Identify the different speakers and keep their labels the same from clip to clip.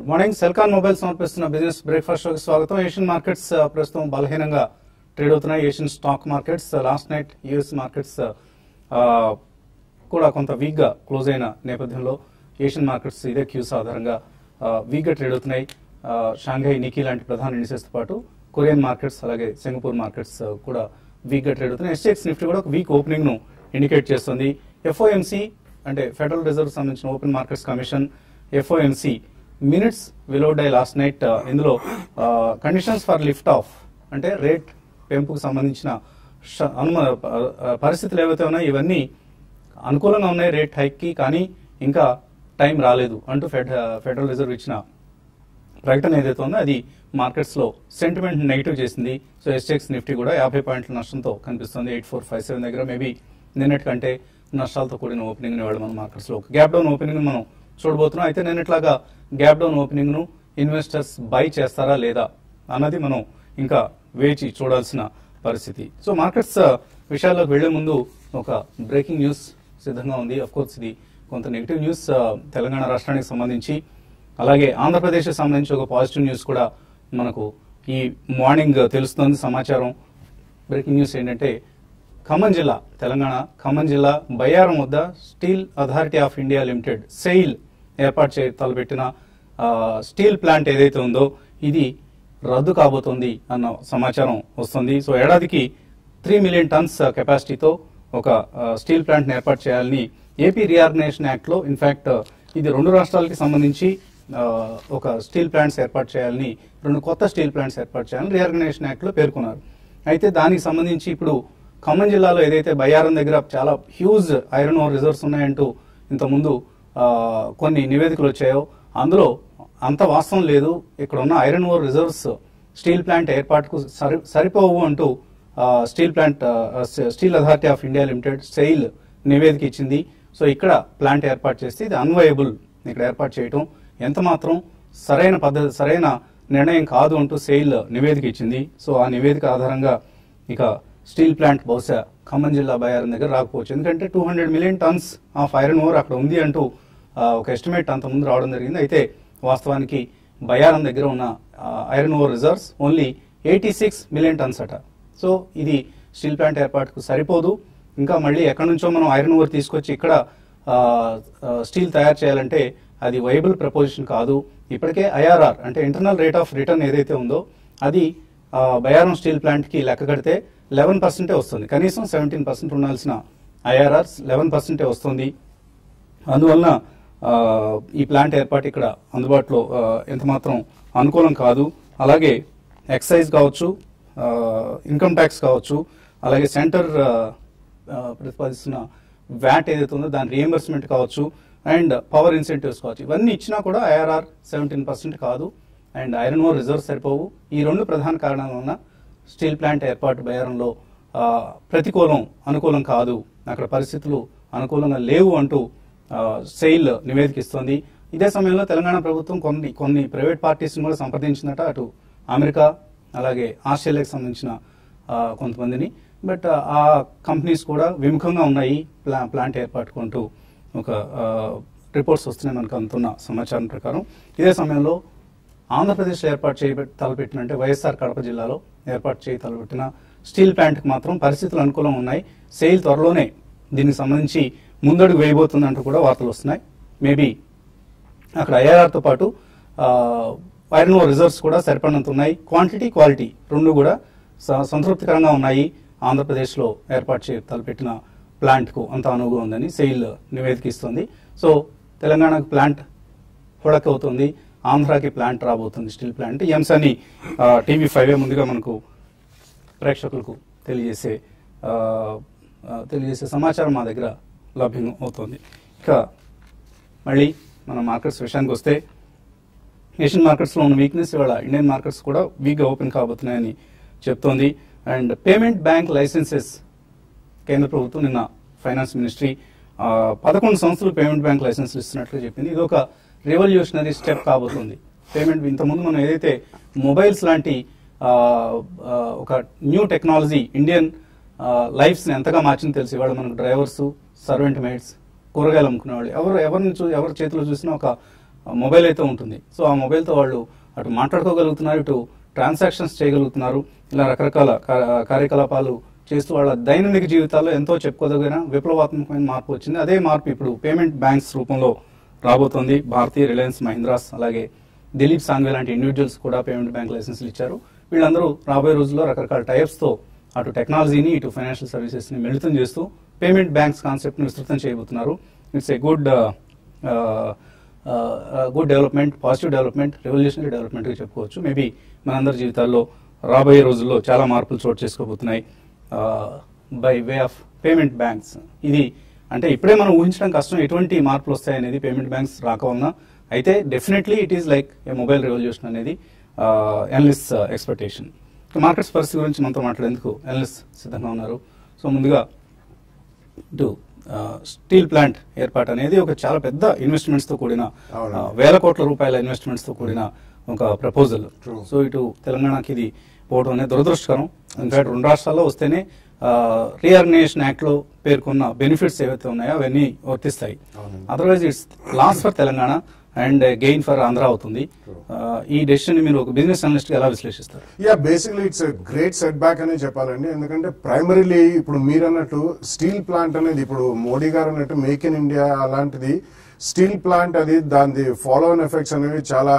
Speaker 1: Good morning Celkon mobile సమర్పిస్తున్న business breakfast షోకి స్వాగతం ఏషియన్ మార్కెట్స్ ఆ, ప్రస్తుతం బలహీనంగా ట్రేడ్ అవుతున్నాయి Asian stock markets last night US markets ఆ, కూడా కొంత వీక్ గా క్లోజ్ అయిన నేపథ్యంలో ఏషియన్ మార్కెట్స్ ఇదే క్యూస్ ఆధారంగా వీక్ గా ట్రేడ్ అవుతున్నాయి ఆ, షాంఘై నికీ లాంటి ప్రధాన ఇండిసెస్ తో పాటు కొరియన్ మార్కెట్స్ అలాగే సింగపూర్ మార్కెట్స్ ఆ, కూడా వీక్ గా ట్రేడ్ అవుతున్నాయి ఎస్టెక్స్ నిఫ్టీ కూడా ఒక వీక్ ఓపెనింగ్ ను ఇండికేట్ చేస్తుంది ఎఫ్ఓఎంసీ అంటే ఫెడరల్ రిజర్వ్ సంబంధించిన open markets commission FOMC minutes విలో డై లాస్ట్ నైట్ ఇందులో కండిషన్స్ ఫర్ లిఫ్ట్ ఆఫ్ అంటే రేట్ పెంపుకు సంబంధించిన ష- అనుమ ఆ, పరిస్థితులు ఏవైతే ఉన్నాయో ఇవన్నీ అనుకూలంగా ఉన్నాయి రేట్ హైక్ కి కానీ ఇంకా టైం రాలేదు అంటూ ఫెడ్ ఫెడరల్ రిజర్వ్ ఇచ్చిన ప్రకటన ఏదైతే ఉందో అది మార్కెట్స్ లో సెంటిమెంట్ నెగిటివ్ చేసింది సో ఎస్టెక్స్ నిఫ్టీ కూడా యాభై పాయింట్ల నష్టంతో కనిపిస్తుంది ఎయిట్ ఫోర్ ఫైవ్ సెవెన్ దగ్గర మేబీ నిన్నటి కంటే నష్టాలతో కూడిన ఓపెనింగ్ ఇవాళ మన మార్కెట్స్ లో గ్యాప్ డౌన్ ఓపెనింగ్ మనం చూడబోతున్నాం అయితే నిన్నట్లాగా గ్యాప్ డౌన్ ఓపెనింగ్ ను ఇన్వెస్టర్స్ బై చేస్తారా లేదా అన్నది మనం ఇంకా వేచి చూడాల్సిన పరిస్థితి సో మార్కెట్స్ ఆ, విషయాల్లోకి వెళ్లే ముందు ఒక బ్రేకింగ్ న్యూస్ సిద్ధంగా ఉంది అఫ్ కోర్స్ ఇది కొంత నెగిటివ్ న్యూస్ ఆ, తెలంగాణ రాష్ట్రానికి సంబంధించి అలాగే ఆంధ్రప్రదేశ్ సంబంధించి ఒక పాజిటివ్ న్యూస్ కూడా మనకు ఈ మార్నింగ్ తెలుస్తుంది సమాచారం బ్రేకింగ్ న్యూస్ ఏంటంటే ఖమ్మం జిల్లా తెలంగాణ ఖమ్మం జిల్లా బయ్యారం వద్ద Steel Authority of India Limited SAIL ఏర్పాటు చే తలపెట్టిన ఆ, స్టీల్ ప్లాంట్ ఏదైతే ఉందో ఇది రద్దు కాబోతోంది అన్న సమాచారం వస్తుంది సో ఏడాదికి త్రీ మిలియన్ టన్స్ కెపాసిటీతో ఒక ఆ, స్టీల్ ప్లాంట్ ఏర్పాటు చేయాలని ఏపీ రీఆర్గనైజేషన్ యాక్ట్ లో ఇన్ఫాక్ట్ ఇది రెండు రాష్ట్రాలకి సంబంధించి ఆ, ఒక స్టీల్ ప్లాంట్స్ ఏర్పాటు చేయాలని రెండు కొత్త స్టీల్ ప్లాంట్స్ ఏర్పాటు చేయాలని రీఆర్గనైజేషన్ యాక్ట్ లో పేర్కొన్నారు అయితే దానికి సంబంధించి ఇప్పుడు ఖమ్మం జిల్లాలో ఏదైతే బయ్యారం దగ్గర చాలా హ్యూజ్ ఐరన్ ఓర్ రిజర్వ్స్ ఉన్నాయంటూ ఇంతకుముందు ఆ, కొన్ని నివేదికలు వచ్చాయో అందులో అంత వాస్తవం లేదు ఇక్కడ ఉన్న iron ore reserves steel plant ఏర్పాటుకు సరి సరిపోవు అంటూ ఆ, స్టీల్ ప్లాంట్ ఆ, Steel Authority of India Limited SAIL నివేదిక ఇచ్చింది సో ఇక్కడ ప్లాంట్ ఏర్పాటు చేస్తే ఇది అన్వయబుల్ ఇక్కడ ఏర్పాటు చేయటం ఎంత మాత్రం సరైన పద్ధతి సరైన నిర్ణయం కాదు అంటూ సెయిల్ నివేదిక ఇచ్చింది సో ఆ నివేదిక ఆధారంగా ఇక స్టీల్ ప్లాంట్ బహుశా ఖమ్మం జిల్లా బయారం దగ్గర రాకపోవచ్చు ఎందుకంటే two hundred million tons of iron ore అక్కడ ఉంది అంటూ ఆ, ఒక ఎస్టిమేట్ అంత ముందు రావడం జరిగింది అయితే వాస్తవానికి బయారం దగ్గర ఉన్న iron ore reserves only eighty six million tons అట సో ఇది స్టీల్ ప్లాంట్ ఏర్పాటుకు సరిపోదు ఇంకా మళ్ళీ ఎక్కడి నుంచో మనం ఐరన్ ఓర్ తీసుకొచ్చి ఇక్కడ ఆ, ఆ, స్టీల్ తయారు చేయాలంటే అది వైబుల్ ప్రపోజిషన్ కాదు ఇప్పటికే ఐఆర్ఆర్ అంటే ఇంటర్నల్ రేట్ ఆఫ్ రిటర్న్ ఏదైతే ఉందో అది ఆ, బయారం స్టీల్ ప్లాంట్ కి లెక్క కడితే లెవెన్ పర్సెంటే వస్తుంది కనీసం సెవెంటీన్ పర్సెంట్ ఉండాల్సిన ఐఆర్ఆర్ లెవెన్ పర్సెంటే వస్తుంది అందువలన ఆ, ఈ ప్లాంట్ ఏర్పాటు ఇక్కడ అందుబాటులో ఆ, ఎంత మాత్రం అనుకూలం కాదు అలాగే ఎక్సైజ్ కావచ్చు ఆ, ఇన్కమ్ ట్యాక్స్ కావచ్చు అలాగే సెంటర్ ఆ, ఆ, ప్రతిపాదిస్తున్న వ్యాట్ ఏదైతే ఉందో దాని రియంబర్స్మెంట్ కావచ్చు అండ్ పవర్ ఇన్సెంటివ్స్ కావచ్చు ఇవన్నీ ఇచ్చినా కూడా ఐఆర్ఆర్ సెవెంటీన్ పర్సెంట్ కాదు అండ్ ఐరన్ ఓర్ రిజర్వ్ సరిపోవు ఈ రెండు ప్రధాన కారణాల వలన స్టీల్ ప్లాంట్ ఏర్పాటు బేరంలో ఆ, ప్రతికూలం అనుకూలం కాదు అక్కడ పరిస్థితులు అనుకూలంగా లేవు అంటూ ఆ, సెయిల్ నివేదిక ఇస్తోంది ఇదే సమయంలో తెలంగాణ ప్రభుత్వం కొన్ని కొన్ని ప్రైవేట్ పార్టీస్ కూడా సంప్రదించిందట అటు అమెరికా అలాగే ఆస్ట్రేలియాకి సంబంధించిన ఆ, కొంతమందిని బట్ ఆ కంపెనీస్ కూడా విముఖంగా ఉన్నాయి ప్లా ప్లాంట్ ఏర్పాటుకుంటూ ఒక రిపోర్ట్స్ వస్తున్నాయి మనకు అందుతున్న సమాచారం ప్రకారం ఇదే సమయంలో ఆంధ్రప్రదేశ్లో ఏర్పాటు చేయ తలపెట్టిన అంటే వైఎస్ఆర్ కడప జిల్లాలో ఏర్పాటు చేయ తలపెట్టిన స్టీల్ ప్లాంట్కి మాత్రం పరిస్థితులు అనుకూలంగా ఉన్నాయి సెయిల్ త్వరలోనే దీనికి సంబంధించి ముందడుగు వేయబోతుందంటూ కూడా వార్తలు వస్తున్నాయి మేబీ అక్కడ ఐఆర్ఆర్తో పాటు ఐరన్ ఓర్ రిజర్వ్స్ కూడా సరిపడినంత ఉన్నాయి క్వాంటిటీ క్వాలిటీ రెండు కూడా స- సంతృప్తికరంగా ఉన్నాయి ఆంధ్రప్రదేశ్లో ఏర్పాటు చే తలపెట్టిన ప్లాంట్కు అంత అనువుగా ఉందని సెయిల్ నివేదిక ఇస్తుంది సో తెలంగాణకు ప్లాంట్ హుడక్ అవుతుంది ఆంధ్రాకి ప్లాంట్ రాబోతుంది స్టీల్ ప్లాంట్ ఈ అంశాన్ని టీవీ ఫైవ్ ముందుగా మనకు ప్రేక్షకులకు తెలియజేసే ఆ, ఆ, తెలియజేసే సమాచారం మా దగ్గర లభ్యం అవుతుంది ఇక మళ్ళీ మన మార్కెట్స్ విషయానికి వస్తే ఏషియన్ మార్కెట్స్లో ఉన్న వీక్నెస్ ఇవాళ ఇండియన్ మార్కెట్స్ కూడా వీక్గా ఓపెన్ కాబోతున్నాయని చెప్తోంది అండ్ పేమెంట్ బ్యాంక్ లైసెన్సెస్ కేంద్ర ప్రభుత్వం నిన్న ఫైనాన్స్ మినిస్ట్రీ ఆ, పదకొండు సంస్థలు పేమెంట్ బ్యాంక్ లైసెన్సులు ఇస్తున్నట్లు చెప్పింది ఇది ఒక రెవల్యూషనరీ స్టెప్ కాబోతుంది పేమెంట్ ఇంతకుముందు మనం ఏదైతే మొబైల్స్ లాంటి ఆ, ఆ, ఒక న్యూ టెక్నాలజీ ఇండియన్ లైఫ్స్ ని ఎంతగా మార్చింది తెలిసి ఇవాళ మనకు డ్రైవర్స్ సర్వెంట్ మేట్స్ కూరగాయలు అమ్ముకునే వాళ్ళు ఎవరు ఎవరిని చూ ఎవరి చేతిలో చూసినా ఒక మొబైల్ అయితే ఉంటుంది సో ఆ మొబైల్తో వాళ్ళు అటు మాట్లాడుకోగలుగుతున్నారు ఇటు ట్రాన్సాక్షన్స్ చేయగలుగుతున్నారు ఇలా రకరకాల కా- కార్యకలాపాలు చేస్తూ వాళ్ళ దైనందిక జీవితాల్లో ఎంతో చెప్పుకోదగిన విప్లవాత్మకమైన మార్పు వచ్చింది అదే మార్పు ఇప్పుడు పేమెంట్ బ్యాంక్స్ రూపంలో రాబోతోంది భారతీయ రిలయన్స్ మహీంద్రాస్ అలాగే దిలీప్ సాంఘే లాంటి ఇండివిజువల్స్ కూడా పేమెంట్ బ్యాంక్ లైసెన్స్లు ఇచ్చారు వీళ్ళందరూ రాబోయే రోజుల్లో రకరకాల టైప్స్ తో అటు టెక్నాలజీని ఇటు ఫైనాన్షియల్ సర్వీసెస్ ని మిళితం చేస్తూ పేమెంట్ బ్యాంక్స్ కాన్సెప్ట్ ని విస్తృతం చేయబోతున్నారు it's a good good development positive development revolutionary development గా చెప్పుకోవచ్చు మేబీ మనందరి జీవితాల్లో రాబోయే రోజుల్లో చాలా మార్పులు చోటు చేసుకోబోతున్నాయి by way of payment banks ఇది అంటే ఇప్పుడే మనం ఊహించడం కష్టం ఎటువంటి మార్పులు వస్తాయనేది పేమెంట్ బ్యాంక్స్ రాక వలన అయితే definitely it is like a mobile revolution అనేది ఎనలిస్ట్ ఎక్స్పెక్టేషన్ మార్కెట్స్ పరిస్థితి గురించి మనతో మాట్లాడేందుకు ఎనలిస్ట్ సిద్ధంగా ఉన్నారు సో ముందుగా ఇటు స్టీల్ ప్లాంట్ ఏర్పాటు అనేది ఒక చాలా పెద్ద ఇన్వెస్ట్మెంట్స్ తో కూడిన
Speaker 2: అవునండి.
Speaker 1: ఆ, వేల కోట్ల రూపాయల ఇన్వెస్ట్మెంట్స్ తో కూడిన ఒక ప్రపోజల్
Speaker 2: True.
Speaker 1: సో ఇటు తెలంగాణకి ఇది పోవడం అనేది దురదృష్టకరం ఇన్ఫాక్ట్ రెండు రాష్ట్రాల్లో వస్తేనే రీఆర్గనైజేషన్ యాక్ట్ లో పేర్కొన్న బెనిఫిట్స్ ఏవైతే ఉన్నాయో అవన్నీ వర్తిస్తాయి
Speaker 2: అవునండి.
Speaker 1: Otherwise it's loss for Telangana and gain for Andhra అవుతుంది
Speaker 2: True.
Speaker 1: ఆ, ఈ డెసిషన్ మీరు ఒక బిజినెస్ అనలిస్ట్ గా ఎలా విశ్లేషిస్తారు
Speaker 2: yeah basically it's great set back అనే చెప్పాలండి ఎందుకంటే ప్రైమరీలీ ఇప్పుడు మీరు అన్నట్టు స్టీల్ ప్లాంట్ అనేది ఇప్పుడు మోడీ గారు అన్నట్టు మేక్ ఇన్ ఇండియా అలాంటిది స్టీల్ ప్లాంట్ అది దాని ఫాలో ఆన్ ఎఫెక్ట్స్ అనేవి చాలా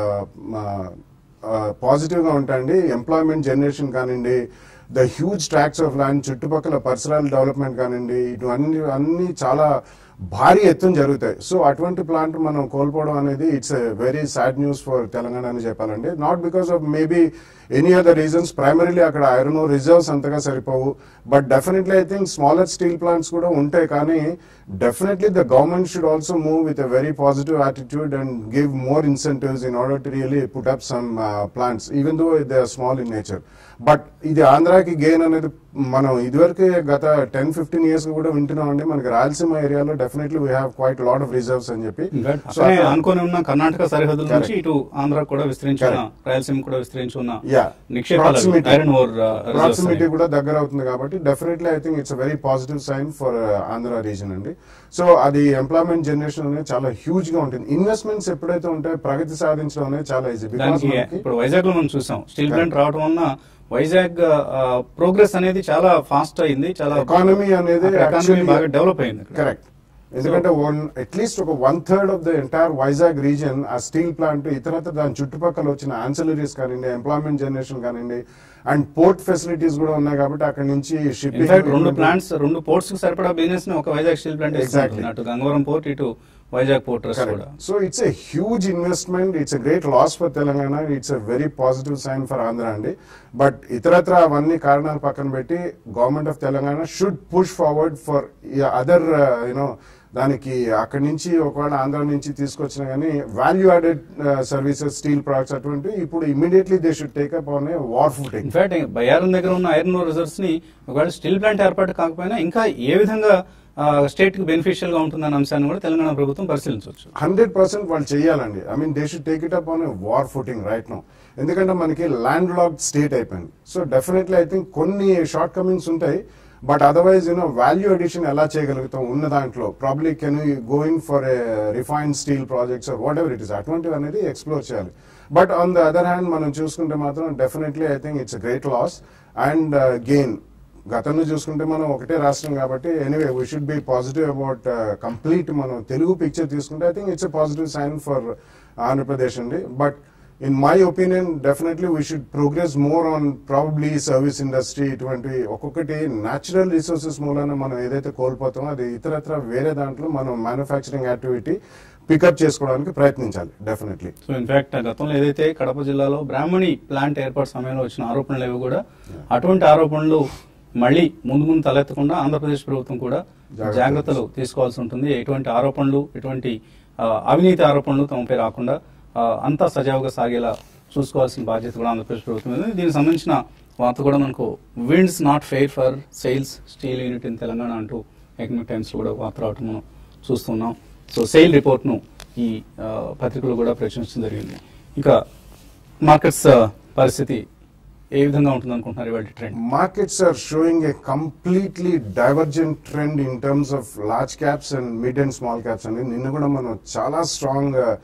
Speaker 2: పాజిటివ్ గా ఉంటాయండి ఎంప్లాయ్మెంట్ జనరేషన్ కానివ్వండి the huge tracks of land చుట్టుపక్కల పరిసరాల డెవలప్మెంట్ కానివ్వండి ఇటు అన్ని అన్ని చాలా భారీ ఎత్తున జరుగుతాయి సో అటువంటి ప్లాంట్ మనం కోల్పోవడం అనేది it's very sad news for Telangana అని చెప్పాలండి not because of maybe any other reasons primarily అక్కడ ఐరన్ రిజర్వ్స్ అంతగా సరిపోవు but definitely I think smaller steel plants కూడా ఉంటాయి కానీ definitely the government should also move with a very positive attitude and give more incentives in order to really put up some plants even though they are small in nature but ఇది ఆంధ్రాకి gain అనేది మనం ఇదివరకే గత ten fifteen years కూడా వింటున్నామండి మనకి రాయలసీమ ఏరియాలో definitely we have quite lot of reserves అని చెప్పి
Speaker 1: ఇన్ఫాక్ట్
Speaker 2: So,
Speaker 1: అక్కడే
Speaker 2: అక్కడ-
Speaker 1: అనుకొని ఉన్న కర్ణాటక సరిహద్దుల నుంచి
Speaker 2: Correct.
Speaker 1: ఇటు ఆంధ్ర కూడా విస్తరించి ఉన్న
Speaker 2: Correct.
Speaker 1: రాయలసీమ కూడా విస్తరించి ఉన్న
Speaker 2: Yeah.
Speaker 1: నిక్షేపాలు
Speaker 2: Proximity.
Speaker 1: ఐరన్ ఓర్
Speaker 2: ప్రాక్సిమిటీ కూడా దగ్గర అవుతుంది కాబట్టి definitely I think it's very positive sign for Andhra region అండి సో అది ఎంప్లాయ్మెంట్ జనరేషన్ అనేది చాలా హ్యూజ్ గా ఉంటుంది ఇన్వెస్ట్మెంట్స్ ఎప్పుడైతే ఉంటాయో ప్రగతి సాధించడం అనేది చాలా ఈజీ బికాస్
Speaker 1: దానికి ఇప్పుడు వైజాగ్ లో మనం చూసాం స్టీల్ ప్లాంట్ రావడం వలన వైజాగ్ ప్రోగ్రెస్ అనేది చాలా ఫాస్ట్ అయింది చాలా
Speaker 2: ఎకానమీ అనేది
Speaker 1: ఎకానమీ
Speaker 2: actually-
Speaker 1: బాగా డెవలప్ అయింది ఇక్కడ.
Speaker 2: కరెక్ట్ ఎందుకంటే వన్ అట్లీస్ట్ ఒక one third of the entire Vizag region ఆ స్టీల్ ప్లాంట్ ఇతరత్ర దాని చుట్టుపక్కల వచ్చిన ఆన్సలరీస్ కానివ్వండి ఎంప్లాయ్మెంట్ జనరేషన్ కానివ్వండి అండ్ పోర్ట్ ఫెసిలిటీస్ కూడా ఉన్నాయి కాబట్టి అక్కడ నుంచి
Speaker 1: ఇన్ఫాక్ట్ రెండు
Speaker 2: షిప్పింగ్
Speaker 1: ప్లాంట్స్ రెండు పోర్ట్స్ కు సరిపడా బిజినెస్ ని ఒక వైజాగ్ స్టీల్ ప్లాంట్
Speaker 2: Exactly.
Speaker 1: అటు గంగవరం పోర్ట్ ఇటు వైజాగ్ పోర్ట్ ట్రస్ట్ కూడా
Speaker 2: so it's a huge investment it's a great loss for Telangana it's a very positive sign for Andhra అండి బట్ ఇతరత్ర అవన్నీ కారణాలు పక్కన పెట్టి government of Telangana should push forward for other you know దానికి అక్కడి నుంచి ఒకవేళ ఆంధ్ర నుంచి తీసుకొచ్చిన కానీ value added services steel products అటువంటి ఇప్పుడు immediately they should take up on a war footing
Speaker 1: in fact Bayyaram దగ్గర ఉన్న ఐరన్ ఓర్ రిజర్వ్స్ ని ఒకవేళ స్టీల్ ప్లాంట్ ఏర్పాటు కాకపోయినా ఇంకా ఏ విధంగా స్టేట్ కి బెనిఫిషియల్ గా ఉంటుందన్న అంశాన్ని కూడా తెలంగాణ ప్రభుత్వం పరిశీలించవచ్చు
Speaker 2: హండ్రెడ్ పర్సెంట్ వాళ్ళు చేయాలండి I mean they should take it up on war footing right no ఎందుకంటే మనకి ల్యాండ్ లాక్ స్టేట్ అయిపోయింది సో డెఫినెట్లీ ఐ థింక్ కొన్ని షార్ట్ కమింగ్స్ ఉంటాయి but otherwise you know value addition ఎలా చేయగలుగుతాం ఉన్న దాంట్లో probably can you going for a refine steel projects whatever it is అటువంటివి అనేది ఎక్స్ప్లోర్ చేయాలి but on the other hand మనం చూసుకుంటే మాత్రం definitely I think it's great loss and gain గతంలో చూసుకుంటే మనం ఒకటే రాష్ట్రం కాబట్టి anyway we should be positive about complete మనం తెలుగు పిక్చర్ తీసుకుంటే I think it's a positive sign for Andhra Pradesh అండి but in my opinion definitely we should progress more on probably service industry ఇటువంటి ఒక్కొక్కటి న్యాచురల్ రిసోర్సెస్ మూలాన మనం ఏదైతే కోల్పోతామో అది ఇతరత్ర వేరే దాంట్లో మనం మ్యానుఫ్యాక్చరింగ్ యాక్టివిటీ పికప్ చేసుకోవడానికి ప్రయత్నించాలి డెఫినెట్లీ
Speaker 1: సో ఇన్ఫాక్ట్ గతంలో ఏదైతే కడప జిల్లాలో బ్రాహ్మణి ప్లాంట్ ఏర్పాటు సమయంలో వచ్చిన ఆరోపణలు ఏవి కూడా అటువంటి ఆరోపణలు మళ్ళీ ముందు ముందు తలెత్తకుండా ఆంధ్రప్రదేశ్ ప్రభుత్వం కూడా
Speaker 2: జాగ్రత్తలు
Speaker 1: జాగ్రత్తలు తీసుకోవాల్సి ఉంటుంది ఎటువంటి ఆరోపణలు ఎటువంటి ఆ, అవినీతి ఆరోపణలు తమపై రాకుండా ఆ, అంతా సజావుగా సాగేలా చూసుకోవాల్సిన బాధ్యత కూడా ఆంధ్రప్రదేశ్ ప్రభుత్వం మీద ఉంది. దీనికి సంబంధించిన వార్త కూడా మనకు winds not fair for sales steel unit in Telangana అంటూ ఎకనామిక్ టైమ్స్ కూడా వార్త రావటం మనం చూస్తున్నాం సో సేల్ రిపోర్ట్ ను ఈ ఆ, పత్రికలో కూడా ప్రచురించడం జరిగింది ఇంకా మార్కెట్స్ ఆ, పరిస్థితి ఏ విధంగా ఉంటుంది అనుకుంటున్నారు ఇవాళ trend
Speaker 2: markets are showing a completely divergent trend in terms of large caps and mid and small caps అండి నిన్న కూడా మనం చాలా స్ట్రాంగ్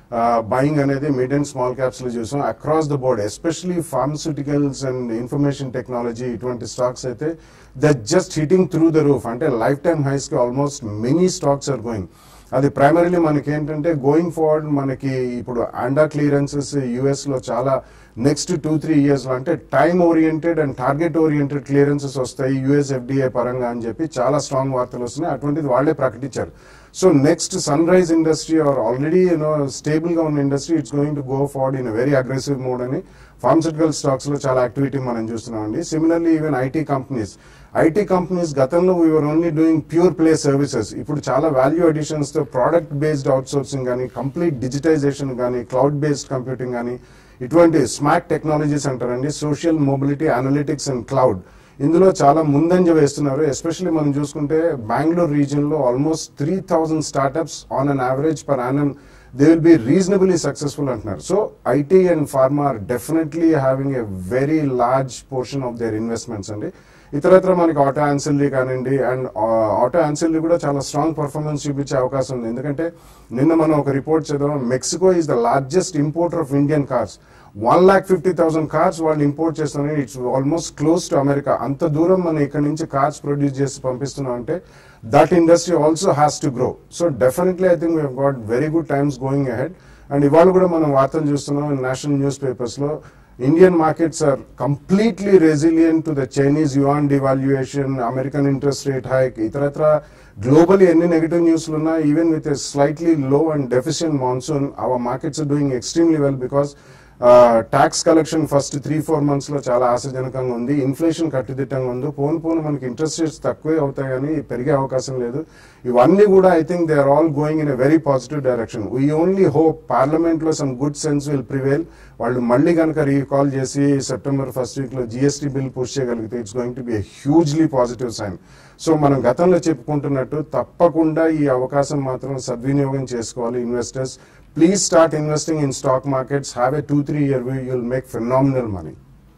Speaker 2: బయింగ్ అనేది మిడ్ అండ్ స్మాల్ క్యాప్స్ లో చూసాం across the board especially pharmaceuticals and information technology ఇటువంటి stocks అయితే the just hitting through the roof అంటే లైఫ్ టైమ్ హైస్ కి almost many stocks are going అది ప్రైమరీలీ మనకి ఏంటంటే గోయింగ్ ఫార్వర్డ్ మనకి ఇప్పుడు అండా క్లియరెన్సెస్ యుఎస్ లో చాలా నెక్స్ట్ టూ త్రీ ఇయర్స్ లో అంటే time oriented and target oriented clearances వస్తాయి యుఎస్ ఎఫ్డిఏ పరంగా అని చెప్పి చాలా స్ట్రాంగ్ వార్తలు వస్తున్నాయి అటువంటిది వాళ్ళే ప్రకటించారు so next sunrise industry are already you know stable గా ఉన్న industry it's going to go forward in very aggressive mode అని ఫార్మసిటికల్ స్టాక్స్ లో చాలా యాక్టివిటీ మనం చూస్తున్నాం అండి similarly even IT companies IT companies గతంలో we are only doing pure play services ఇప్పుడు చాలా వాల్యూ అడిషన్స్ తో ప్రోడక్ట్ బేస్డ్ అవుట్ సోర్సింగ్ కానీ కంప్లీట్ డిజిటైజేషన్ కానీ క్లౌడ్ బేస్డ్ కంప్యూటింగ్ కానీ ఇటువంటి స్మార్ట్ టెక్నాలజీస్ అంటారండి social mobility analytics and cloud ఇందులో చాలా ముందంజ వేస్తున్నారు ఎస్పెషల్లీ మనం చూసుకుంటే బెంగళూరు రీజియన్ లో almost three thousand startups on an average per annum they will be reasonably successful అంటున్నారు so IT and pharma are definitely having a very large portion of their investments అండి ఇతరత్ర మనకి ఆటో ఆన్సిల్లరీ కానివ్వండి and auto ఆన్సిల్లరీ కూడా చాలా strong performance చూపించే అవకాశం ఉంది ఎందుకంటే నిన్న మనం ఒక రిపోర్ట్ చదివాం Mexico is the largest importer of Indian cars one lakh fifty thousand cars వాళ్ళు ఇంపోర్ట్ చేస్తున్నారు it's almost close to America అంత దూరం మనం ఇక్కడ నుంచి కార్స్ ప్రొడ్యూస్ చేసి పంపిస్తున్నాం అంటే that industry also has to grow so definitely I think we got very good times going ahead and ఇవాళ కూడా మనం వార్తలు చూస్తున్నాం నేషనల్ న్యూస్ పేపర్స్ లో Indian markets are completely resilient to the Chinese yuan devaluation American interest rate hike ఇతరత్ర globally ఎన్ని negative న్యూస్లు ఉన్నా even with a slightly low and deficient monsoon our markets are doing extremely well because tax collection first three four months లో చాలా ఆశాజనకంగా ఉంది inflation కట్టుదిట్టంగా ఉంది పోను పోను మనకి ఇంట్రెస్ట్ రేట్స్ తక్కువే అవుతాయి కానీ పెరిగే అవకాశం లేదు ఇవన్నీ కూడా I think they are all going in a very positive direction we only hope parliament లో some good sense will prevail వాళ్ళు మళ్ళీ కనుక రీకాల్ చేసి సెప్టెంబర్ ఫస్ట్ వీక్ లో జిఎస్టీ బిల్ పుష్ చేయగలిగితే it's going to be hugely positive sign so మనం గతంలో చెప్పుకుంటున్నట్టు తప్పకుండా ఈ అవకాశం మాత్రం సద్వినియోగం చేసుకోవాలి investors please start investing in stock markets have a two three year view you'll make phenomenal money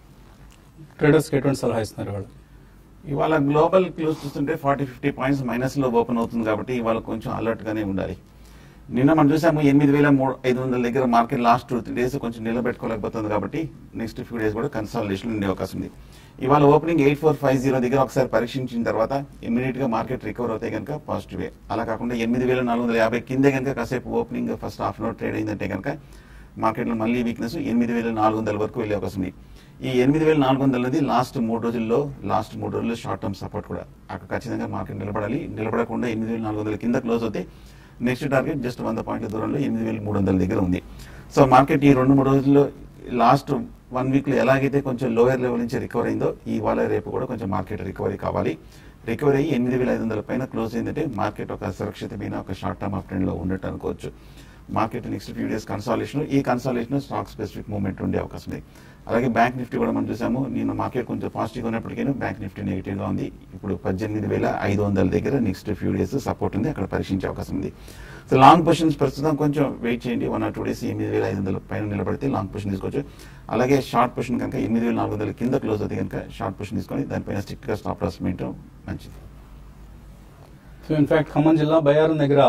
Speaker 1: traders కి ఎటువంటి సలహా ఇస్తున్నారు వాళ్ళు
Speaker 3: ఇవాళ గ్లోబల్ క్లోజ్ చూస్తుంటే ఫార్టీ ఫిఫ్టీ పాయింట్స్ మైనస్ లో ఓపెన్ అవుతుంది కాబట్టి ఇవాళ కొంచెం అలర్ట్ గానే ఉండాలి నిన్న మనం చూసాము ఎనిమిది వేల మూడు ఐదు వందల దగ్గర market last two three days కొంచెం నిలబెట్టుకోలేకపోతుంది కాబట్టి నెక్స్ట్ ఫ్యూ డేస్ కూడా కన్సాలిడేషన్ ఉండే అవకాశం ఉంది ఇవాళ opening eight four five zero దగ్గర ఒకసారి పరీక్షించిన తర్వాత ఇమీడియట్ గా మార్కెట్ రికవర్ అవుతాయి కనుక పాజిటివే అలా కాకుండా ఎనిమిది వేల నాలుగు వందల యాభై కిందే కనుక కాసేపు opening first half an hour trade అయిందంటే కనుక మార్కెట్లో మళ్ళీ వీక్నెస్ ఎనిమిది వేల నాలుగు వందల వరకు వెళ్ళే అవకాశం ఉంది ఈ ఎనిమిది వేల నాలుగు వందల అనేది లాస్ట్ మూడు రోజుల్లో లాస్ట్ మూడు రోజుల్లో షార్ట్ టర్మ్ సపోర్ట్ కూడా అక్కడ ఖచ్చితంగా మార్కెట్ నిలబడాలి నిలబడకుండా ఎనిమిది వేల నాలుగు వందల కింద క్లోజ్ అవుతే నెక్స్ట్ టార్గెట్ జస్ట్ వంద పాయింట్ల దూరంలో ఎనిమిది వేల మూడు వందల దగ్గర ఉంది సో మార్కెట్ ఈ రెండు మూడు రోజుల్లో లాస్ట్ వన్ వీక్ లో ఎలాగైతే కొంచెం లోయర్ లెవెల్ నుంచి రికవర్ అయిందో ఇవాళ రేపు కూడా కొంచెం మార్కెట్ రికవరీ కావాలి రికవరీ అయ్యి ఎనిమిది వేల ఐదు వందల పైన క్లోజ్ అయిందంటే మార్కెట్ ఒక సురక్షితమైన ఒక షార్ట్ టర్మ్ అప్ ట్రెండ్ లో ఉన్నట్టు అనుకోవచ్చు market next few days consolidation ఈ కన్సాలేషన్ స్టాక్ స్పెసిఫిక్ మూవ్మెంట్ ఉండే అవకాశం ఉంది అలాగే బ్యాంక్ నిఫ్టీ కూడా మనం చూసాము నేను మార్కెట్ కొంచెం పాజిటివ్ ఉన్నప్పటికీ బ్యాంక్ నిఫ్టీ నెగిటివ్ గా ఉంది ఇప్పుడు పద్దెనిమిది వేల ఐదు వందల దగ్గర నెక్స్ట్ ఫ్యూ డేస్ సపోర్ట్ ఉంది అక్కడ పరీక్షించే అవకాశం ఉంది సో లాంగ్ పొజిషన్స్ ప్రస్తుతం కొంచెం వెయిట్ చేయండి వన్ ఆర్ టూ డేస్ ఎనిమిది వేల ఐదు వందల పైన నిలబడితే లాంగ్ పొజిషన్ తీసుకోవచ్చు అలాగే షార్ట్ పొజిషన్ కనుక ఎనిమిది వేల నాలుగు వందల కింద క్లోజ్ అవుతుంది కనుక షార్ట్ పొజిషన్ తీసుకొని దానిపైన స్ట్రిక్ట్ గా స్టాప్ లాస్ మెయింటైన్ మంచిది
Speaker 1: సో ఇన్ఫాక్ట్ ఖమ్మం జిల్లా బయ్యారం దగ్గర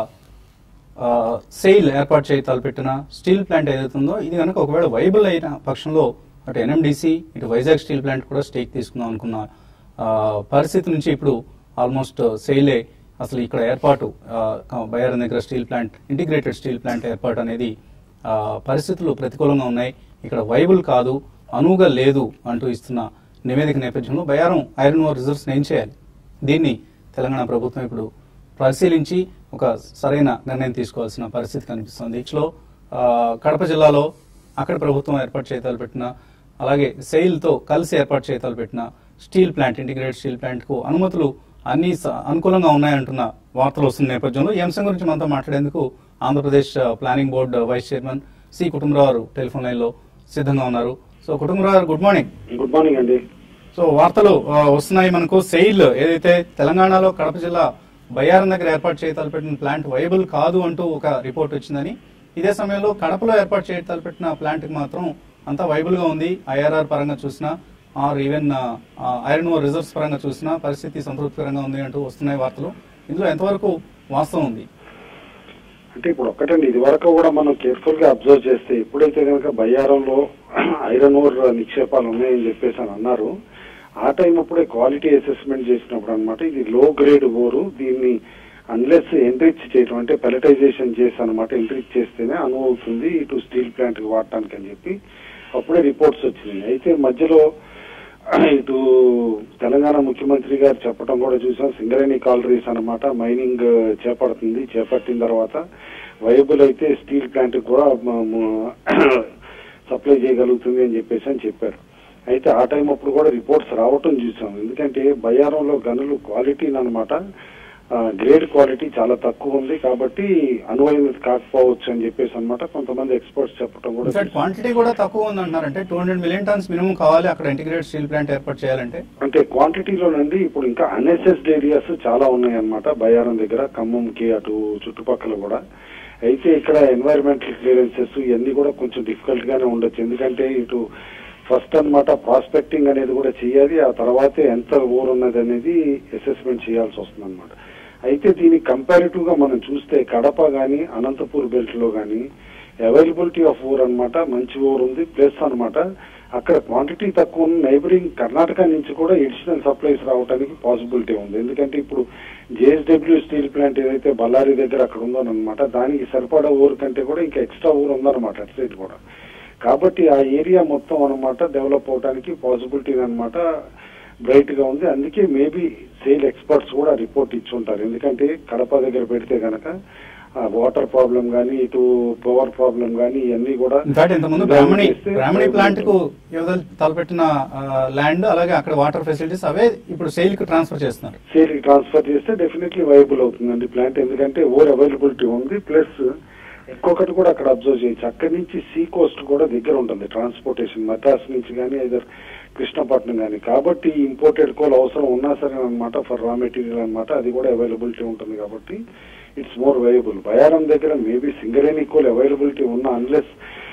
Speaker 1: సెయిల్ ఏర్పాటు చేయి తలపెట్టిన స్టీల్ ప్లాంట్ ఏదైతే ఉందో ఇది కనుక ఒకవేళ వైబుల్ అయిన పక్షంలో అటు ఎన్ఎండిసి ఇటు వైజాగ్ స్టీల్ ప్లాంట్ కూడా స్టేక్ తీసుకుందాం అనుకున్న ఆ, పరిస్థితి నుంచి ఇప్పుడు ఆల్మోస్ట్ సెయిలే అసలు ఇక్కడ ఏర్పాటు ఆ, క- బయ్యారం దగ్గర steel plant integrated steel plant ఏర్పాటు అనేది ఆ, పరిస్థితులు ప్రతికూలంగా ఉన్నాయి ఇక్కడ వైబుల్ కాదు అనువుగా లేదు అంటూ ఇస్తున్న నివేదిక నేపథ్యంలో బయ్యారం ఐరన్ ఓర్ రిజర్వ్స్ ఏం చేయాలి దీన్ని తెలంగాణ ప్రభుత్వం ఇప్పుడు పరిశీలించి ఒక సరైన నిర్ణయం తీసుకోవాల్సిన పరిస్థితి కనిపిస్తుంది ఇట్లో కడప జిల్లాలో అక్కడ ప్రభుత్వం ఏర్పాటు చేయతలు పెట్టిన అలాగే సెయిల్ తో కలిసి ఏర్పాటు చేయతలు పెట్టిన steel plant integrated steel plant కు అనుమతులు అన్ని స- అనుకూలంగా ఉన్నాయంటున్న వార్తలు వస్తున్న నేపథ్యంలో ఈ అంశం గురించి మనతో మాట్లాడేందుకు ఆంధ్రప్రదేశ్ ఆ, planning board vice chairman C Kutumba Rao గారు టెలిఫోన్ లైన్ లో సిద్ధంగా ఉన్నారు సో కుటుంబరావు గారు గుడ్ మార్నింగ్
Speaker 4: గుడ్ మార్నింగ్ అండి
Speaker 1: సో వార్తలు ఆ, వస్తున్నాయి మనకు సెయిల్ ఏదైతే తెలంగాణలో కడప జిల్లా బయ్యారం దగ్గర ఏర్పాటు చేయ తలపెట్టిన ప్లాంట్ వైబుల్ కాదు అంటూ ఒక రిపోర్ట్ వచ్చిందని ఇదే సమయంలో కడపలో ఏర్పాటు చేయ తలపెట్టిన ప్లాంట్ కి మాత్రం అంతా వైబుల్ గా ఉంది ఐఆర్ఆర్ పరంగా చూసినా or even iron ore reserves పరంగా చూసినా పరిస్థితి సంతృప్తికరంగా ఉంది అంటూ వస్తున్నాయి వార్తలు ఇందులో ఎంతవరకు వాస్తవం ఉంది
Speaker 4: అంటే ఇప్పుడు ఒక్కటండి ఇది వరకు కూడా మనం కేర్ఫుల్ గా అబ్జర్వ్ చేస్తే ఎప్పుడైతే కనుక బయ్యారంలో ఐరన్ ఓర్ నిక్షేపాలు ఉన్నాయని చెప్పేసి అని అన్నారు ఆ టైం అప్పుడే క్వాలిటీ అసెస్మెంట్ చేసినప్పుడు అన్నమాట ఇది లో గ్రేడ్ ఓరు దీన్ని అన్లెస్ ఎంట్రిచ్ చేయడం అంటే పెలటైజేషన్ చేసి అనమాట ఎంట్రిచ్ చేస్తేనే అనువు అవుతుంది ఇటు స్టీల్ ప్లాంట్ కి వాడటానికి అని చెప్పి అప్పుడే రిపోర్ట్స్ వచ్చినాయి అయితే మధ్యలో ఇటు తెలంగాణ ముఖ్యమంత్రి గారు చెప్పడం కూడా చూసాం సింగరేణి కాలరీస్ అన్నమాట మైనింగ్ చేపడుతుంది చేపట్టిన తర్వాత వైబుల్ అయితే స్టీల్ ప్లాంట్ కూడా సప్లై చేయగలుగుతుంది అని చెప్పేసి అని చెప్పారు అయితే ఆ టైం అప్పుడు కూడా రిపోర్ట్స్ రావటం చూసాం ఎందుకంటే బయ్యారంలో గనులు క్వాలిటీ అనమాట గ్రేడ్ క్వాలిటీ చాలా తక్కువ ఉంది కాబట్టి అనువైనది కాకపోవచ్చు అని చెప్పేసి అన్నమాట కొంతమంది ఎక్స్పర్ట్స్ చెప్పడం కూడా
Speaker 1: ఇన్ఫాక్ట్ క్వాంటిటీ కూడా తక్కువ ఉంది అంటున్నారు అంటే two hundred million tons minimum కావాలి అక్కడ ఇంటిగ్రేటెడ్ స్టీల్ ప్లాంట్ ఏర్పాటు చేయాలంటే
Speaker 4: అంటే క్వాంటిటీలోనండి ఇప్పుడు ఇంకా అన్ఎస్ఎస్డ్ ఏరియాస్ చాలా ఉన్నాయి అన్నమాట బయారం దగ్గర ఖమ్మంకి అటు చుట్టుపక్కల కూడా అయితే ఇక్కడ ఎన్వైరన్మెంటల్ క్లియరెన్సెస్ ఇవన్నీ కూడా కొంచెం డిఫికల్ట్ గానే ఉండొచ్చు ఎందుకంటే ఇటు ఫస్ట్ అన్నమాట ప్రాస్పెక్టింగ్ అనేది కూడా చేయాలి ఆ తర్వాతే ఎంత ఊరు ఉన్నది అనేది అసెస్మెంట్ చేయాల్సి వస్తుంది అనమాట అయితే దీనికి కంపారిటివ్ గా మనం చూస్తే కడప గాని అనంతపూర్ బెల్ట్ లో గాని అవైలబిలిటీ ఆఫ్ ఊర్ అన్నమాట మంచి ఊరు ఉంది ప్లస్ అన్నమాట అక్కడ క్వాంటిటీ తక్కువ ఉన్న నైబరింగ్ కర్ణాటక నుంచి కూడా ఎడిషనల్ సప్లైస్ రావడానికి పాసిబిలిటీ ఉంది ఎందుకంటే ఇప్పుడు జేఎస్డబ్ల్యూ స్టీల్ ప్లాంట్ ఏదైతే బళ్ళారి దగ్గర అక్కడ ఉందోనమాట దానికి సరిపడా ఊరు కంటే కూడా ఇంకా ఎక్స్ట్రా ఊరు ఉందన్నమాట అటు సైడ్ కూడా కాబట్టి ఆ ఏరియా మొత్తం అన్నమాట డెవలప్ అవడానికి పాసిబిలిటీ అన్నమాట బ్రైట్ గా ఉంది అందుకే మేబీ సేల్ ఎక్స్పర్ట్స్ కూడా రిపోర్ట్ ఇచ్చి ఉంటారు ఎందుకంటే కడప దగ్గర పెడితే గనక వాటర్ ప్రాబ్లం గానీ ఇటు పవర్ ప్రాబ్లం గానీ ఇవన్నీ కూడా
Speaker 1: ఇన్ఫాక్ట్ ఇంతకుముందు బ్రాహ్మణి బ్రాహ్మణి ప్లాంట్ కు యువతల తలపెట్టిన ల్యాండ్ అలాగే అక్కడ వాటర్ ఫెసిలిటీస్ అవే ఇప్పుడు సేల్ కి ట్రాన్స్ఫర్ చేస్తున్నారు
Speaker 4: సేల్ కి ట్రాన్స్ఫర్ చేస్తే డెఫినెట్లీ వైబుల్ అవుతుందండి ప్లాంట్ ఎందుకంటే ఓవర్ అవైలబిలిటీ ఉంది ప్లస్ ఇంకొకటి కూడా అక్కడ అబ్జర్వ్ చేయొచ్చు అక్కడి నుంచి సీ కోస్ట్ కూడా దగ్గర ఉంటుంది ట్రాన్స్పోర్టేషన్ మద్రాస్ నుంచి కానీ ఐదర్ కృష్ణపట్నం కానీ కాబట్టి ఇంపోర్టెడ్ కోల్ అవసరం ఉన్నా సరే అనమాట ఫర్ రా మెటీరియల్ అన్నమాట అది కూడా అవైలబిలిటీ ఉంటుంది కాబట్టి ఇట్స్ మోర్ వైబుల్ బయారం దగ్గర మేబీ సింగరేణి కోల్ అవైలబిలిటీ ఉన్నా అన్లెస్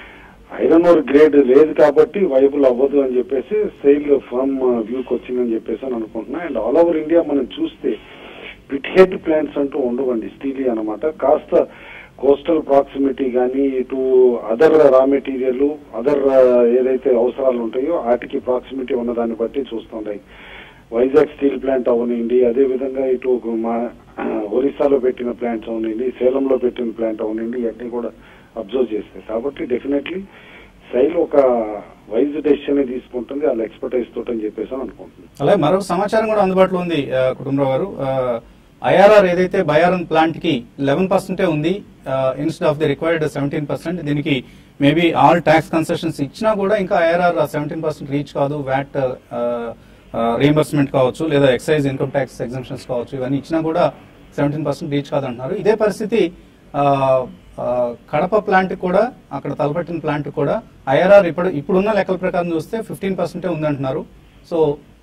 Speaker 4: ఐరన్ ఓర్ గ్రేడ్ లేదు కాబట్టి వైబుల్ అవ్వదు అని చెప్పేసి సెయిల్ ఫ్రమ్ వ్యూకి వచ్చిందని చెప్పేసి అని అనుకుంటున్నా అండ్ ఆల్ ఓవర్ ఇండియా మనం చూస్తే పిట్ హెడ్ ప్లాంట్స్ అంటూ ఉండవండి స్టీలీ అన్నమాట కాస్త కోస్టల్ ప్రాక్సిమిటీ కానీ ఇటు అదర్ రా మెటీరియల్ అదర్ ఏదైతే అవసరాలు ఉంటాయో వాటికి ప్రాక్సిమిటీ ఉన్న దాన్ని బట్టి చూస్తుంటాయి వైజాగ్ స్టీల్ ప్లాంట్ అవనండి అదే విధంగా ఇటు మా ఒరిస్సాలో పెట్టిన ప్లాంట్స్ అవనండి సేలంలో పెట్టిన ప్లాంట్ అవనండి ఇవన్నీ కూడా అబ్జర్వ్ చేస్తాయి కాబట్టి డెఫినెట్లీ శైలి ఒక వైజ్ డెసిషన్ తీసుకుంటుంది వాళ్ళ ఎక్స్పర్టైజ్ తోటి అని చెప్పేసి అని అనుకుంటున్నాను
Speaker 1: అలాగే మరొక సమాచారం కూడా అందుబాటులో ఉంది ఆ, కుటుంబరావు గారు ఐఆర్ఆర్ ఏదైతే బయారన్ ప్లాంట్ కి లెవెన్ పర్సెంటే ఉంది instead of the required seventeen percent దీనికి మేబీ ఆల్ ట్యాక్స్ కన్సెషన్స్ ఇచ్చినా కూడా ఇంకా ఐఆర్ఆర్ సెవెంటీన్ పర్సెంట్ రీచ్ కాదు వ్యాట్ రీఎంబర్స్మెంట్ కావచ్చు లేదా ఎక్సైజ్ ఇన్కమ్ ట్యాక్స్ ఎగ్జామ్షన్స్ కావచ్చు ఇవన్నీ ఇచ్చినా కూడా సెవెంటీన్ పర్సెంట్ రీచ్ కాదు అంటున్నారు ఇదే పరిస్థితి ఆ, ఆ, కడప ప్లాంట్ కూడా అక్కడ తలపెట్టిన ప్లాంట్ కూడా ఐఆర్ఆర్ ఇప్పుడు ఇప్పుడున్న లెక్కల ప్రకారం చూస్తే ఫిఫ్టీన్ పర్సెంటే ఉందంటున్నారు సో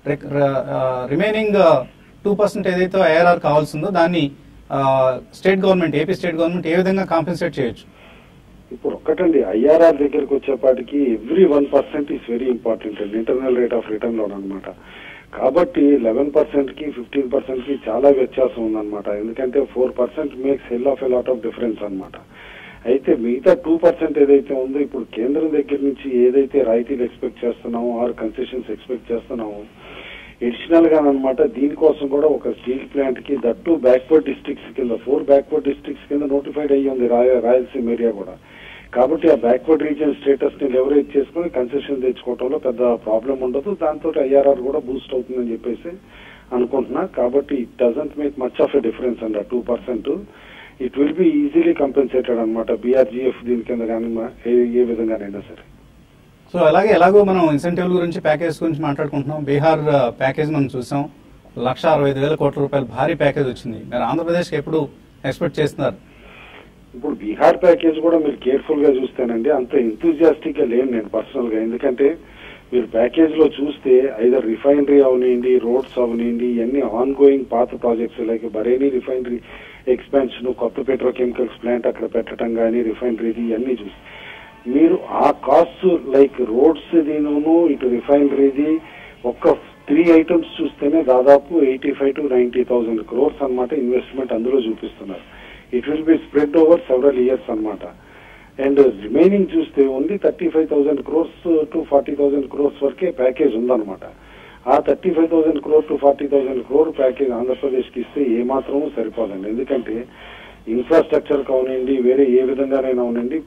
Speaker 1: రిమైనింగ్ టూ పర్సెంట్ ఏదైతే ఐఆర్ఆర్ కావాల్సిందో దాన్ని state government AP state government ఏ విధంగా కాంపెన్సేట్ చేయొచ్చు
Speaker 4: ఇప్పుడు ఒక్కటండి ఐఆర్ఆర్ దగ్గరికి వచ్చేపాటికి every one percent is very important అండి internal rate of return loan అనమాట కాబట్టి లెవెన్ పర్సెంట్ కి ఫిఫ్టీన్ పర్సెంట్ కి చాలా వ్యత్యాసం ఉందన్నమాట ఎందుకంటే four percent makes hell of a lot of difference అన్నమాట అయితే మిగతా టూ పర్సెంట్ ఏదైతే ఉందో ఇప్పుడు కేంద్రం దగ్గర నుంచి ఏదైతే రాయితీలు ఎక్స్పెక్ట్ చేస్తున్నామో ఆర్ కన్సెషన్స్ ఎక్స్పెక్ట్ చేస్తున్నామో ఎడిషనల్ గా అనమాట దీనికోసం కూడా ఒక స్టీల్ ప్లాంట్ కి దట్టు బ్యాక్వర్డ్ డిస్ట్రిక్ట్స్ కింద ఫోర్ బ్యాక్వర్డ్ డిస్ట్రిక్ట్స్ కింద నోటిఫైడ్ అయ్యి ఉంది రాయ- రాయలసీమ ఏరియా కూడా కాబట్టి ఆ బ్యాక్వర్డ్ రీజియన్ స్టేటస్ ని లెవరేజ్ చేసుకుని కన్సెషన్ తెచ్చుకోవడంలో పెద్ద ప్రాబ్లం ఉండదు దాంతో ఐఆర్ఆర్ కూడా బూస్ట్ అవుతుందని చెప్పేసి అనుకుంటున్నా కాబట్టి it doesn't make much of a difference అండి two percent it will be easily compensated అనమాట బీఆర్జీఎఫ్ దీని కింద కానీ మా- ఏ- ఏ విధంగానైనా సరే
Speaker 1: సో అలాగే ఎలాగో మనం ఇన్సెంటివ్ గురించి ప్యాకేజ్ గురించి మాట్లాడుకుంటున్నాం బీహార్ ఆ, ప్యాకేజ్ మనం చూసాం లక్ష అరవై ఐదు వేల కోట్ల రూపాయల భారీ ప్యాకేజ్ వచ్చింది మీరు ఆంధ్రప్రదేశ్కి ఎప్పుడు ఎక్స్పెక్ట్ చేస్తున్నారు
Speaker 4: ఇప్పుడు బీహార్ ప్యాకేజ్ కూడా మీరు కేర్ఫుల్ గా చూస్తేనండి అంత ఎంతూజియాస్టిక్ గా లేను నేను పర్సనల్ గా ఎందుకంటే మీరు ప్యాకేజ్ లో చూస్తే ఐదర్ రిఫైనరీ అవనివ్వండి రోడ్స్ అవనివ్వండి ఇవన్నీ ఆన్ గోయింగ్ పాత projects like Barauni refinery expansion కొత్త పెట్రోకెమికల్స్ ప్లాంట్ అక్కడ పెట్టడం కానీ రిఫైనరీది ఇవన్నీ చూస్తే మీరు ఆ కాస్ట్ లైక్ రోడ్స్ దీనిను ఇటు రిఫైనరీది ఒక్క త్రీ ఐటమ్స్ చూస్తేనే దాదాపు eighty five to ninety thousand crores అనమాట ఇన్వెస్ట్మెంట్ అందులో చూపిస్తున్నారు it will be spread over several years అన్నమాట అండ్ రిమైనింగ్ చూస్తే only thirty five thousand crores to forty thousand crores వరకే ప్యాకేజ్ ఉందన్నమాట ఆ thirty five thousand crore to forty thousand crore package ఆంధ్రప్రదేశ్కి ఇస్తే ఏ మాత్రమూ సరిపోదండి ఎందుకంటే ఇన్ఫ్రాస్ట్రక్చర్ కానివ్వండి వేరే ఏ విధంగానైనా అవునండి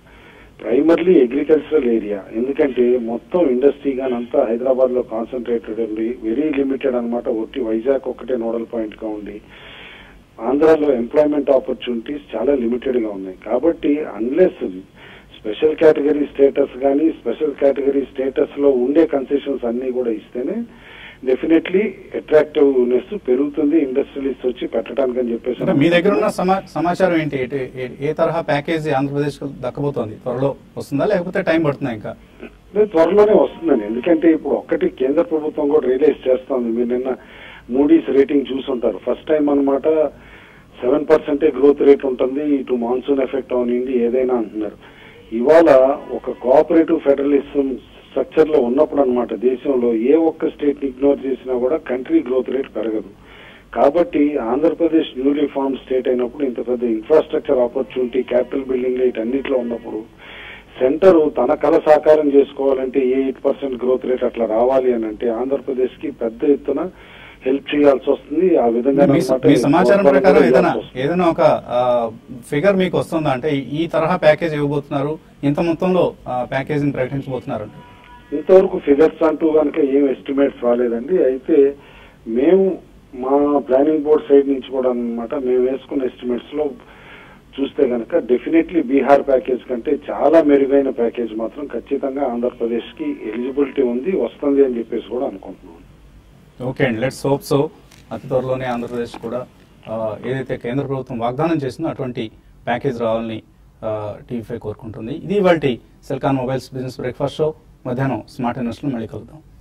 Speaker 4: ప్రైమర్లీ అగ్రికల్చరల్ ఏరియా ఎందుకంటే మొత్తం ఇండస్ట్రీ గాని అంతా హైదరాబాద్ లో కాన్సన్ట్రేటెడ్ ఉంది వెరీ లిమిటెడ్ అన్నమాట ఒట్టి వైజాగ్ ఒకటే నోడల్ పాయింట్ గా ఉంది ఆంధ్రాలో ఎంప్లాయ్మెంట్ ఆపర్చునిటీస్ చాలా లిమిటెడ్ గా ఉన్నాయి కాబట్టి అన్లెస్ స్పెషల్ కేటగిరీ స్టేటస్ కానీ స్పెషల్ కేటగిరీ స్టేటస్ లో ఉండే కన్సెషన్స్ అన్ని కూడా ఇస్తేనే డెఫినెట్లీ అట్రాక్టివ్నెస్ పెరుగుతుంది ఇండస్ట్రియలిస్ట్ వచ్చి పెట్టడానికి అని చెప్పేసి
Speaker 1: అంటే మీ దగ్గర ఉన్న సమా సమాచారం ఏంటి ఎటు- ఏ- ఏ తరహా ప్యాకేజీ ఆంధ్రప్రదేశ్ దక్కబోతోంది త్వరలో వస్తుందా లేకపోతే టైం పడుతుందా ఇంకా
Speaker 4: లేదు, త్వరలోనే వస్తుందండి ఎందుకంటే ఇప్పుడు ఒక్కటి కేంద్ర ప్రభుత్వం కూడా రియలైజ్ చేస్తోంది మీరు నిన్న మూడీస్ రేటింగ్ చూసుంటారు ఫస్ట్ టైం అన్నమాట సెవెన్ పర్సెంటే గ్రోత్ రేట్ ఉంటుంది ఇటు మాన్సూన్ ఎఫెక్ట్ అవనింది ఏదైనా అంటున్నారు ఇవాళ ఒక కోఆపరేటివ్ ఫెడరలిజం స్ట్రక్చర్ లో ఉన్నప్పుడు అన్నమాట దేశంలో ఏ ఒక్క స్టేట్ ఇగ్నోర్ చేసినా కూడా కంట్రీ గ్రోత్ రేట్ పెరగదు కాబట్టి ఆంధ్రప్రదేశ్ న్యూలీ ఫార్మ్ స్టేట్ అయినప్పుడు ఇంత పెద్ద ఇన్ఫ్రాస్ట్రక్చర్ ఆపర్చునిటీ క్యాపిటల్ బిల్డింగ్ వీటన్నిటిలో ఉన్నప్పుడు సెంటర్ తన కళ సాకారం చేసుకోవాలంటే ఏ ఎయిట్ పర్సెంట్ గ్రోత్ రేట్ అట్లా రావాలి అని అంటే ఆంధ్రప్రదేశ్ కి పెద్ద ఎత్తున హెల్ప్ చేయాల్సి వస్తుంది ఆ విధంగా
Speaker 1: మీ
Speaker 4: అన్నమాట
Speaker 1: మీ సమాచారం
Speaker 4: గవర్నమెంట్
Speaker 1: ప్రకారం ఏదైనా
Speaker 4: చేయాల్సి వస్తుంది.
Speaker 1: ఏదైనా ఒక ఫిగర్ మీకు వస్తుందా అంటే ఈ- ఈ తరహా ప్యాకేజ్ ఇవ్వబోతున్నారు ఇంత మొత్తంలో ప్యాకేజీని ప్రకటించబోతున్నారు
Speaker 4: ఇంతవరకు ఫిగర్స్ అంటూ కనుక ఏం ఎస్టిమేట్స్ రాలేదండి అయితే మేము మా ప్లానింగ్ బోర్డ్ సైడ్ నుంచి కూడా అన్నమాట మేము వేసుకున్న ఎస్టిమేట్స్ లో చూస్తే కనుక డెఫినెట్లీ బీహార్ ప్యాకేజ్ కంటే చాలా మెరుగైన ప్యాకేజ్ మాత్రం ఖచ్చితంగా ఆంధ్రప్రదేశ్ కి ఎలిజిబిలిటీ ఉంది వస్తుంది అని చెప్పేసి కూడా అనుకుంటున్నాం
Speaker 1: ఓకే అండి లెట్స్ హోప్ సో అతి త్వరలోనే ఆంధ్రప్రదేశ్ కూడా ఆ, ఏదైతే కేంద్ర ప్రభుత్వం వాగ్దానం చేసిందో అటువంటి ప్యాకేజ్ రావాలని టీవీ ఫైవ్ కోరుకుంటుంది ఇది ఇవాళ Celkon mobiles business breakfast show మధ్యాహ్నం స్మార్ట్ ఇన్వెస్ట్లో మళ్ళీ కలుద్దాం